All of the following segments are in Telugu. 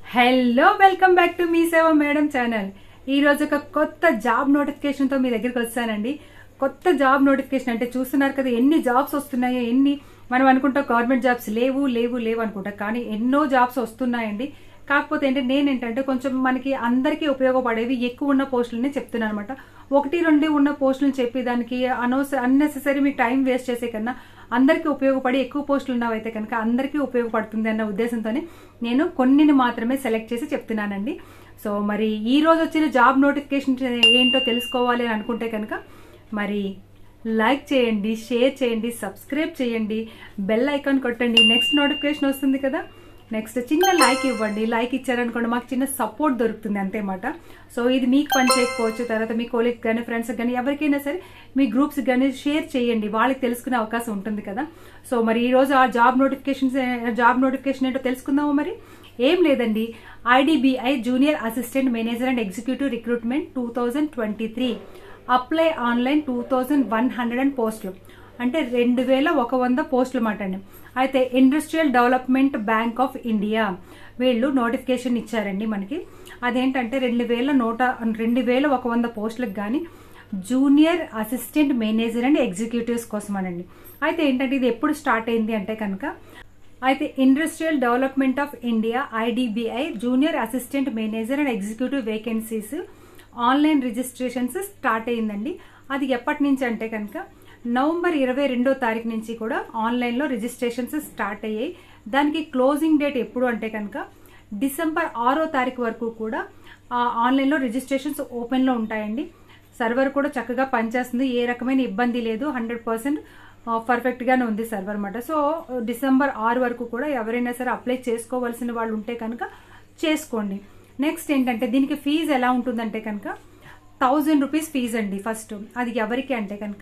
hello welcome back to Mee Seva madam channel ఈ రోజు ఒక కొత్త జాబ్ నోటిఫికేషన్ తో మీ దగ్గరికి వచ్చానండి కొత్త జాబ్ నోటిఫికేషన్ అంటే చూస్తున్నారు కదా ఎన్ని జాబ్స్ వస్తున్నాయో ఎన్ని మనం అనుకుంటాం గవర్నమెంట్ జాబ్స్ లేవు లేవు లేవు అనుకుంటాం కానీ ఎన్నో జాబ్స్ వస్తున్నాయండి కాకపోతే ఏంటంటే నేను ఏంటంటే కొంచెం మనకి అందరికీ ఉపయోగపడేవి ఎక్కువ ఉన్న పోస్టులని చెప్తున్నాను అనమాట ఒకటి రెండు ఉన్న పోస్టులను చెప్పి దానికి అనవసర అన్నెసెసరీ మీకు టైం వేస్ట్ చేసే కన్నా అందరికీ ఉపయోగపడి ఎక్కువ పోస్టులు ఉన్నవైతే కనుక అందరికీ ఉపయోగపడుతుంది అన్న ఉద్దేశంతోనే నేను కొన్నిని మాత్రమే సెలెక్ట్ చేసి చెప్తున్నానండి సో మరి ఈ రోజు వచ్చిన జాబ్ నోటిఫికేషన్ ఏంటో తెలుసుకోవాలి అని అనుకుంటే కనుక మరి లైక్ చేయండి షేర్ చేయండి సబ్స్క్రైబ్ చేయండి బెల్ ఐకాన్ కొట్టండి నెక్స్ట్ నోటిఫికేషన్ వస్తుంది కదా నెక్స్ట్ చిన్న లైక్ ఇవ్వండి లైక్ ఇచ్చారనుకోండి మాకు చిన్న సపోర్ట్ దొరుకుతుంది అంతేమాట సో ఇది మీకు పని చేయకపోవచ్చు తర్వాత మీ కోలీగ్ కానీ ఫ్రెండ్స్ కానీ ఎవరికైనా సరే మీ గ్రూప్స్ కానీ షేర్ చేయండి వాళ్ళకి తెలుసుకునే అవకాశం ఉంటుంది కదా సో మరి ఈ రోజు ఆ జాబ్ నోటిఫికేషన్స్ జాబ్ నోటిఫికేషన్ ఏంటో తెలుసుకుందాము మరి ఏం లేదండి IDBI junior assistant manager and executive recruitment two thousand twenty three apply online two thousand one hundred and పోస్టులు అంటే రెండు వేల ఒక వంద పోస్టులు మాట అండి అయితే industrial development bank of India వీళ్ళు నోటిఫికేషన్ ఇచ్చారండి మనకి అదేంటంటే రెండు వేల నూట రెండు వేల ఒక వంద పోస్టులకు కానీ junior assistant manager and executives కోసమనండి అయితే ఏంటంటే ఇది ఎప్పుడు స్టార్ట్ అయింది అంటే కనుక అయితే industrial development of India IDBI junior assistant manager and executive vacancies online registrations start అయిందండి అది ఎప్పటి నుంచి అంటే కనుక నవంబర్ ఇరవై రెండో తారీఖు నుంచి కూడా ఆన్లైన్లో రిజిస్ట్రేషన్స్ స్టార్ట్ అయ్యాయి దానికి క్లోజింగ్ డేట్ ఎప్పుడు అంటే కనుక డిసెంబర్ ఆరో తారీఖు వరకు కూడా ఆ ఆన్లైన్లో రిజిస్ట్రేషన్స్ ఓపెన్లో ఉంటాయండి సర్వర్ కూడా చక్కగా పనిచేస్తుంది ఏ రకమైన ఇబ్బంది లేదు హండ్రెడ్ పర్సెంట్ పర్ఫెక్ట్గానే ఉంది సర్వర్ అనమాట సో డిసెంబర్ ఆరు వరకు కూడా ఎవరైనా సరే అప్లై చేసుకోవాల్సిన వాళ్ళు ఉంటే కనుక చేసుకోండి నెక్స్ట్ ఏంటంటే దీనికి ఫీజు ఎలా ఉంటుందంటే కనుక థౌజండ్ రూపీస్ ఫీజు అండి ఫస్ట్ అది ఎవరికి అంటే కనుక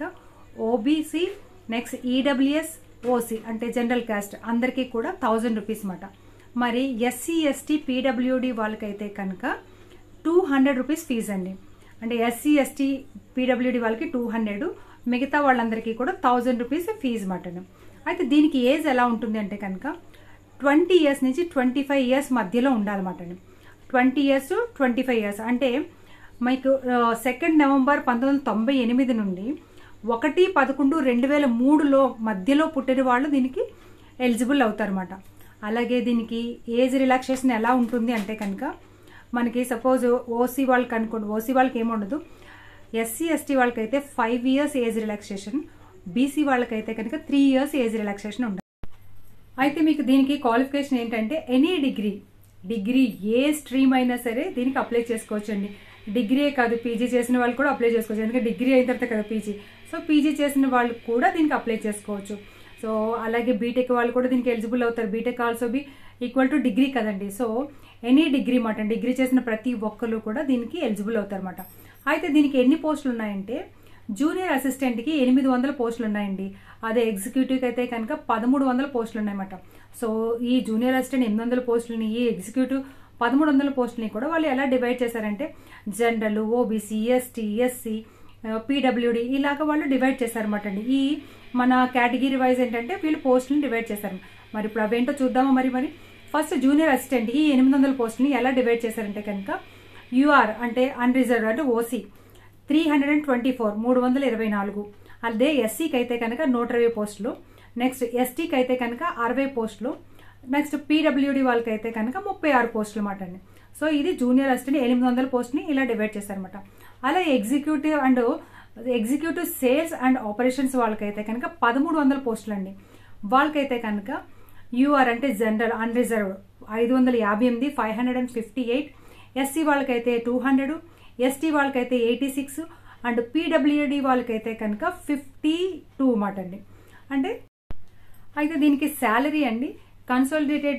ఓబీసీ నెక్స్ట్ ఈడబ్ల్యూఎస్ ఓసీ అంటే జనరల్ క్యాస్ట్ అందరికీ కూడా థౌజండ్ రూపీస్ అన్నమాట మరి ఎస్సీ ఎస్టీ పీడబ్ల్యూడి వాళ్ళకైతే కనుక టూ హండ్రెడ్ రూపీస్ ఫీజు అండి అంటే ఎస్సీ ఎస్టీ పీడబ్ల్యూడి వాళ్ళకి టూ హండ్రెడ్ మిగతా వాళ్ళందరికీ కూడా థౌజండ్ రూపీస్ ఫీజు మాట అయితే దీనికి ఏజ్ ఎలా ఉంటుంది అంటే కనుక ట్వంటీ ఇయర్స్ నుంచి ట్వంటీ ఫైవ్ ఇయర్స్ మధ్యలో ఉండాలన్నమాట twenty years twenty five years అంటే మీకు సెకండ్ నవంబర్ పంతొమ్మిది వందల తొంభై ఎనిమిది నుండి ఒకటి పదకొండు రెండు వేల మూడులో మధ్యలో పుట్టిన వాళ్ళు దీనికి ఎలిజిబుల్ అవుతారన్నమాట అలాగే దీనికి ఏజ్ రిలాక్సేషన్ ఎలా ఉంటుంది అంటే కనుక మనకి సపోజ్ ఓసీ వాళ్ళకి అనుకోండి ఓసీ వాళ్ళకి ఏముండదు ఎస్సీ ఎస్టీ వాళ్ళకైతే five years age relaxation BC వాళ్ళకైతే కనుక త్రీ ఇయర్స్ ఏజ్ రిలాక్సేషన్ ఉంటుంది అయితే మీకు దీనికి క్వాలిఫికేషన్ ఏంటంటే any degree degree a stream అయినా సరే దీనికి అప్లై చేసుకోవచ్చు అండి డిగ్రీ కాదు పీజీ చేసిన వాళ్ళు కూడా అప్లై చేసుకోవచ్చు ఎందుకంటే డిగ్రీ అయిన తర్వాత కదా పీజీ సో పీజీ చేసిన వాళ్ళు కూడా దీనికి అప్లై చేసుకోవచ్చు సో అలాగే బీటెక్ వాళ్ళు కూడా దీనికి ఎలిజిబుల్ అవుతారు BTech also B equal to degree కదండి సో ఎనీ డిగ్రీ మాట డిగ్రీ చేసిన ప్రతి ఒక్కరు కూడా దీనికి ఎలిజిబుల్ అవుతారు అనమాట అయితే దీనికి ఎన్ని పోస్టులు ఉన్నాయంటే జూనియర్ అసిస్టెంట్కి ఎనిమిది వందల పోస్టులు ఉన్నాయండి అదే ఎగ్జిక్యూటివ్కి అయితే కనుక పదమూడు వందల పోస్టులు ఉన్నాయన్నమాట సో ఈ జూనియర్ అసిస్టెంట్ ఎనిమిది వందల పోస్టులని ఈ ఎగ్జిక్యూటివ్ పదమూడు వందల పోస్టులని కూడా వాళ్ళు ఎలా డివైడ్ చేశారంటే general OBC ST SC PWD ఇలాగ వాళ్ళు డివైడ్ చేశారన్నమాట అండి ఈ మన కేటగిరీ వైజ్ ఏంటంటే వీళ్ళు పోస్టులను డివైడ్ చేశారు మరి ఇప్పుడు అవేంటో చూద్దామా మరి మరి ఫస్ట్ జూనియర్ అసిస్టెంట్కి ఎనిమిది వందల పోస్టుని ఎలా డివైడ్ చేశారంటే కనుక యూఆర్ అంటే అన్రిజర్వ్డ్ అంటే OC three hundred and twenty four మూడు వందల ఇరవై నాలుగు అదే ఎస్సీకి అయితే కనుక నూట ఇరవై పోస్టులు నెక్స్ట్ ఎస్టీకి అయితే కనుక అరవై పోస్టులు నెక్స్ట్ పీడబ్ల్యూడి వాళ్ళకి అయితే కనుక ముప్పై ఆరు పోస్టులు అన్నమాట అండి సో ఇది జూనియర్ అసిస్టెంట్ ఎనిమిది వందల పోస్ట్ని ఇలా డివైడ్ చేశారనమాట అలా executive and executive sales and operations వాళ్ళకైతే కనుక పదమూడు వందల పోస్టులు అండి వాళ్ళకైతే కనుక యూఆర్ అంటే జనరల్ అన్రిజర్వ్డ్ ఐదు వందల యాభై ఎనిమిది five hundred and fifty eight SC వాళ్ళకైతే టూ హండ్రెడ్ ఎస్టీ వాళ్ళకైతే ఎయిటీ సిక్స్ అండ్ పీడబ్ల్యూడి వాళ్ళకైతే కనుక ఫిఫ్టీ టూ మాట అండి అంటే అయితే దీనికి శాలరీ అండి కన్సాలిడేటెడ్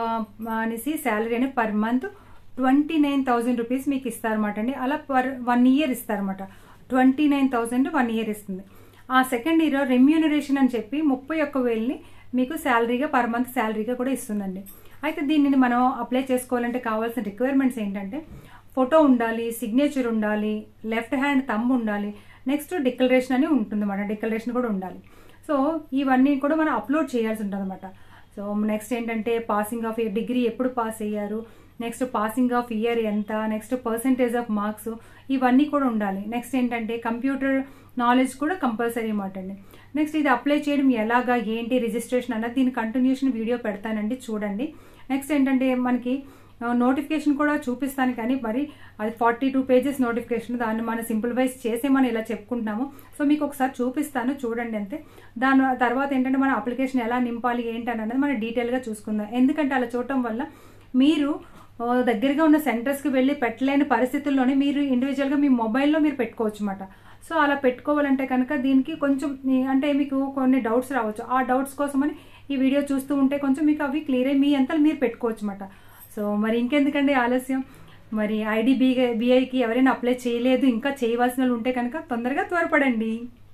అనేసి శాలరీ అని per month twenty nine thousand rupees మీకు ఇస్తారన్నమాట అండి అలా పర్ వన్ ఇయర్ ఇస్తారన్నమాట twenty nine thousand one year ఇస్తుంది ఆ సెకండ్ ఇయర్ రెమ్యూనరేషన్ అని చెప్పి ముప్పై ఒక్క వేలని మీకు శాలరీగా పర్ మంత్ శాలరీగా కూడా ఇస్తుందండి అయితే దీనిని మనం అప్లై చేసుకోవాలంటే కావాల్సిన రిక్వైర్మెంట్స్ ఏంటంటే ఫోటో ఉండాలి సిగ్నేచర్ ఉండాలి లెఫ్ట్ హ్యాండ్ థంబ్ ఉండాలి నెక్స్ట్ డిక్లరేషన్ అని ఉంటుంది అన్నమాట డిక్లరేషన్ కూడా ఉండాలి సో ఇవన్నీ కూడా మనం అప్లోడ్ చేయాల్సి ఉంటుంది అనమాట సో నెక్స్ట్ ఏంటంటే పాసింగ్ ఆఫ్ డిగ్రీ ఎప్పుడు పాస్ అయ్యారు నెక్స్ట్ పాసింగ్ ఆఫ్ ఇయర్ ఎంత నెక్స్ట్ పర్సంటేజ్ ఆఫ్ మార్క్స్ ఇవన్నీ కూడా ఉండాలి నెక్స్ట్ ఏంటంటే కంప్యూటర్ నాలెడ్జ్ కూడా కంపల్సరీ అన్నమాట అండి నెక్స్ట్ ఇది అప్లై చేయడం ఎలాగా ఏంటి రిజిస్ట్రేషన్ అన్నది దీని కంటిన్యూషన్ వీడియో పెడతానండి చూడండి నెక్స్ట్ ఏంటంటే మనకి నోటిఫికేషన్ కూడా చూపిస్తాను కానీ మరి అది ఫార్టీ టూ పేజెస్ నోటిఫికేషన్ దాన్ని మనం సింప్లిఫైజ్ చేసే మనం ఇలా చెప్పుకుంటున్నాము సో మీకు ఒకసారి చూపిస్తాను చూడండి అంతే దాని తర్వాత ఏంటంటే మన అప్లికేషన్ ఎలా నింపాలి ఏంటి అని అనేది మనం డీటెయిల్గా చూసుకుందాం ఎందుకంటే అలా చూడటం వల్ల మీరు ఆ, దగ్గరగా ఉన్న సెంటర్స్కి వెళ్ళి పెట్టలేని పరిస్థితుల్లోనే మీరు ఇండివిజువల్గా మీ మొబైల్లో మీరు పెట్టుకోవచ్చు అనమాట సో అలా పెట్టుకోవాలంటే కనుక దీనికి కొంచెం ఈ- అంటే మీకు కొన్ని డౌట్స్ రావచ్చు ఆ డౌట్స్ కోసమని ఈ వీడియో చూస్తూ ఉంటే కొంచెం మీకు అవి క్లియర్ అయ్యి మీ అంతా మీరు పెట్టుకోవచ్చు అనమాట సో మరి ఇంకెందుకండి ఆలస్యం మరి ఐడిబి బిఐకి ఎవరైనా అప్లై చేయలేదు ఇంకా చేయవలసిన వాళ్ళు ఉంటే కనుక తొందరగా త్వరపడండి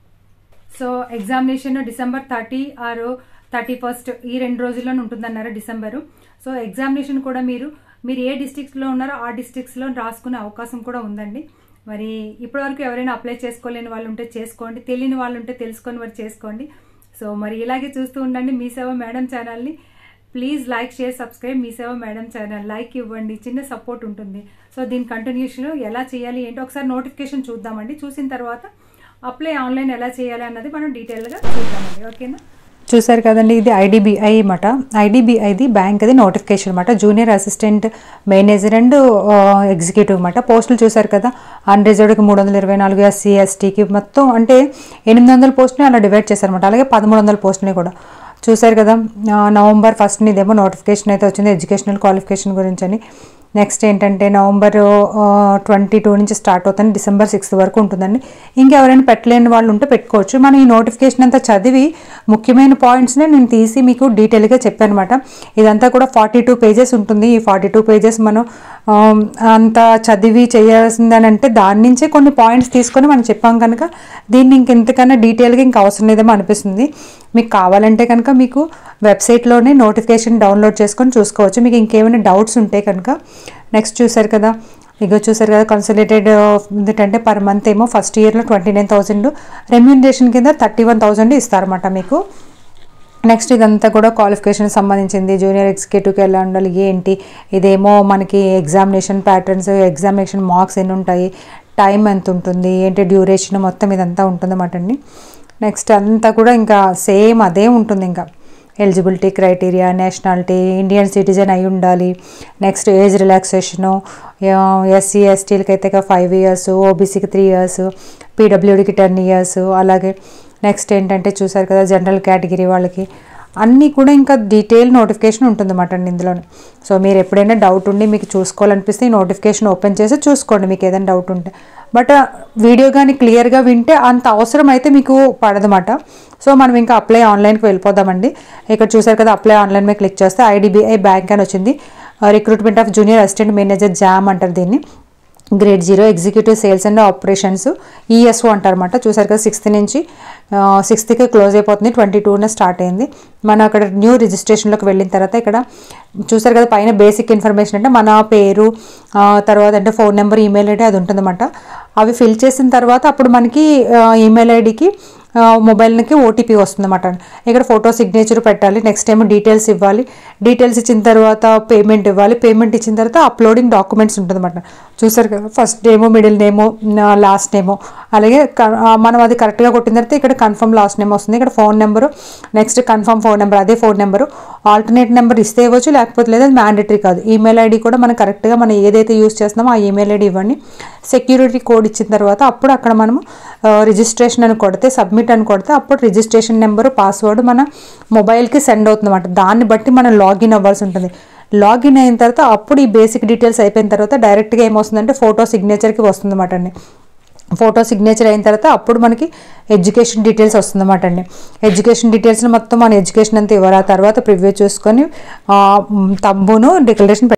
సో ఎగ్జామినేషన్ డిసెంబర్ థర్టీ ఆరు థర్టీ ఫస్ట్ ఈ రెండు రోజుల్లోనే ఉంటుందన్నారు డిసెంబరు సో ఎగ్జామినేషన్ కూడా మీరు మీరు ఏ డిస్ట్రిక్ట్స్లో ఉన్నారో ఆ డిస్ట్రిక్ట్స్లో రాసుకునే అవకాశం కూడా ఉందండి మరి ఇప్పటివరకు ఎవరైనా అప్లై చేసుకోలేని వాళ్ళు ఉంటే చేసుకోండి తెలియని వాళ్ళు ఉంటే తెలుసుకొని మరి చేసుకోండి సో మరి ఇలాగే చూస్తూ ఉండండి మీ సేవ మేడం ఛానల్ని please like share subscribe Mee Seva madam channel like ఇవ్వండి చిన్న సపోర్ట్ ఉంటుంది సో దీని కంటిన్యూషన్ ఎలా చేయాలి ఏంటో ఒకసారి నోటిఫికేషన్ చూద్దామండి చూసిన తర్వాత అప్లై ఆన్లైన్ ఎలా చేయాలి అన్నది మనం డీటెయిల్గా చూద్దామండి ఓకేనా చూసారు కదండి ఇది ఐడిబిఐ అన్నమాట ఐడిబిఐది బ్యాంక్ అది నోటిఫికేషన్ అనమాట junior assistant manager and executive అనమాట పోస్టులు చూసారు కదా అన్రిజర్వ్డ్కి మూడు వందల ఇరవై నాలుగు ఎస్సీ ఎస్టీకి మొత్తం అంటే ఎనిమిది వందల పోస్టుని అలా డివైడ్ చేశారనమాట అలాగే పదమూడు వందల పోస్టుని కూడా చూసారు కదా ఆ, నవంబర్ ఫస్ట్ ఇదేమో నోటిఫికేషన్ అయితే వచ్చింది ఎడ్యుకేషనల్ క్వాలిఫికేషన్ గురించి అని నెక్స్ట్ ఏంటంటే నవంబర్ ట్వంటీ టూ నుంచి స్టార్ట్ అవుతుంది డిసెంబర్ సిక్స్త్ వరకు ఉంటుందండి ఇంకెవరైనా పెట్టలేని వాళ్ళు ఉంటే పెట్టుకోవచ్చు మనం ఈ నోటిఫికేషన్ అంతా చదివి ముఖ్యమైన పాయింట్స్ని నేను తీసి మీకు డీటెయిల్గా చెప్పాను అనమాట ఇదంతా కూడా ఫార్టీ టూ పేజెస్ ఉంటుంది ఈ ఫార్టీ టూ పేజెస్ మనం ఆ, అంత చదివి చేయాల్సిందని అంటే దాని నుంచే కొన్ని పాయింట్స్ తీసుకొని మనం చెప్పాం కనుక దీన్ని ఇంకెంతకన్నా డీటెయిల్గా ఇంకా అవసరం లేదేమో అనిపిస్తుంది మీకు కావాలంటే కనుక మీకు వెబ్సైట్లోనే నోటిఫికేషన్ డౌన్లోడ్ చేసుకొని చూసుకోవచ్చు మీకు ఇంకేమైనా డౌట్స్ ఉంటే కనుక నెక్స్ట్ చూసారు కదా ఇగో చూసారు కదా కన్సల్టేటెడ్ ఏంటంటే పర్ మంత్ ఏమో ఫస్ట్ ఇయర్లో ట్వంటీ నైన్ థౌసండ్ రెమ్యూనరేషన్ కింద థర్టీ వన్ థౌసండ్ ఇస్తారన్నమాట మీకు నెక్స్ట్ ఇదంతా కూడా క్వాలిఫికేషన్ సంబంధించింది జూనియర్ ఎగ్జిక్యూటివ్కి ఎలా ఉండాలి ఏంటి ఇదేమో మనకి ఎగ్జామినేషన్ ప్యాటర్న్స్ ఎగ్జామినేషన్ మార్క్స్ ఎన్ని ఉంటాయి టైం ఎంత ఉంటుంది ఏంటి డ్యూరేషన్ మొత్తం ఇదంతా ఉంటుందన్నమాట అండి నెక్స్ట్ అంతా కూడా ఇంకా సేమ్ అదే ఉంటుంది ఇంకా eligibility criteria nationality Indian citizen అయి ఉండాలి నెక్స్ట్ ఏజ్ రిలాక్సేషను ఎస్సీ ఎస్టీలకి అయితే ఫైవ్ ఇయర్స్ ఓబీసీకి త్రీ ఇయర్స్ పీడబ్ల్యూడికి టెన్ ఇయర్స్ అలాగే నెక్స్ట్ ఏంటంటే చూసారు కదా జనరల్ కేటగిరీ వాళ్ళకి అన్నీ కూడా ఇంకా డీటెయిల్ నోటిఫికేషన్ ఉంటుందన్నమాట అండి ఇందులోనే సో మీరు ఎప్పుడైనా డౌట్ ఉండి మీకు చూసుకోవాలనిపిస్తే ఈ నోటిఫికేషన్ ఓపెన్ చేసి చూసుకోండి మీకు ఏదైనా డౌట్ ఉంటే బట్ వీడియో కానీ క్లియర్గా వింటే అంత అవసరం అయితే మీకు పడదన్నమాట సో మనం ఇంకా అప్లై ఆన్లైన్కి వెళ్ళిపోదామండి ఇక్కడ చూసారు కదా అప్లై ఆన్లైన్ మీద క్లిక్ చేస్తే ఐడిబిఐ బ్యాంక్ అని వచ్చింది recruitment of junior assistant manager JAM అంటారు దీన్ని grade zero executive sales and operations ESO అంటారన్నమాట చూసారు కదా సిక్స్త్ నుంచి సిక్స్త్కి క్లోజ్ అయిపోతుంది ట్వంటీ టూన స్టార్ట్ అయింది మనం అక్కడ న్యూ రిజిస్ట్రేషన్లోకి వెళ్ళిన తర్వాత ఇక్కడ చూసారు కదా పైన బేసిక్ ఇన్ఫర్మేషన్ అంటే మన పేరు ఆ, తర్వాత అంటే ఫోన్ నెంబర్ ఈమెయిల్ ఐడి అది ఉంటుందన్నమాట అవి ఫిల్ చేసిన తర్వాత అప్పుడు మనకి ఈమెయిల్ ఐడికి మొబైల్కి ఓటీపీ వస్తుందన్నమాట ఇక్కడ ఫోటో సిగ్నేచర్ పెట్టాలి నెక్స్ట్ ఏమో డీటెయిల్స్ ఇవ్వాలి డీటెయిల్స్ ఇచ్చిన తర్వాత పేమెంట్ ఇవ్వాలి పేమెంట్ ఇచ్చిన తర్వాత అప్లోడింగ్ డాక్యుమెంట్స్ ఉంటుందన్నమాట చూసారు కదా ఫస్ట్ నేమో మిడిల్ నేమో లాస్ట్ నేమో అలాగే క- ఆ, మనం అది కరెక్ట్గా కొట్టిన తర్వాత ఇక్కడ కన్ఫర్మ్ లాస్ట్ నేమ్ వస్తుంది ఇక్కడ phone number next confirm phone number అదే ఫోన్ నెంబరు ఆల్టర్నేట్ నెంబర్ ఇస్తే ఇవ్వచ్చు లేకపోతే లేదు అది మ్యాండేటరీ కాదు ఈమెయిల్ ఐడి కూడా మనం కరెక్ట్గా మనం ఏదైతే యూస్ చేస్తున్నామో ఆ ఈమెయిల్ ఐడి ఇవ్వండి సెక్యూరిటీ కోడ్ ఇచ్చిన తర్వాత అప్పుడు అక్కడ మనము రిజిస్ట్రేషన్ అని కొడితే సబ్మిట్ అని కొడితే అప్పుడు రిజిస్ట్రేషన్ నెంబరు పాస్వర్డ్ మన మొబైల్కి సెండ్ అవుతుందన్నమాట దాన్ని బట్టి మనం లాగిన్ అవ్వాల్సి ఉంటుంది లాగిన్ అయిన తర్వాత అప్పుడు ఈ బేసిక్ డీటెయిల్స్ అయిపోయిన తర్వాత డైరెక్ట్గా ఏమొస్తుందంటే ఫోటో సిగ్నేచర్కి వస్తుందన్నమాట అండి ఫోటో సిగ్నేచర్ అయిన తర్వాత అప్పుడు మనకి ఎడ్యుకేషన్ డీటెయిల్స్ వస్తుందన్నమాట అండి ఎడ్యుకేషన్ డీటెయిల్స్ మొత్తం మన ఎడ్యుకేషన్ అంతా ఇవ్వాలి ఆ తర్వాత ప్రివ్యూ చూసుకొని ఆ, మ్, తంబును డిక్లరేషన్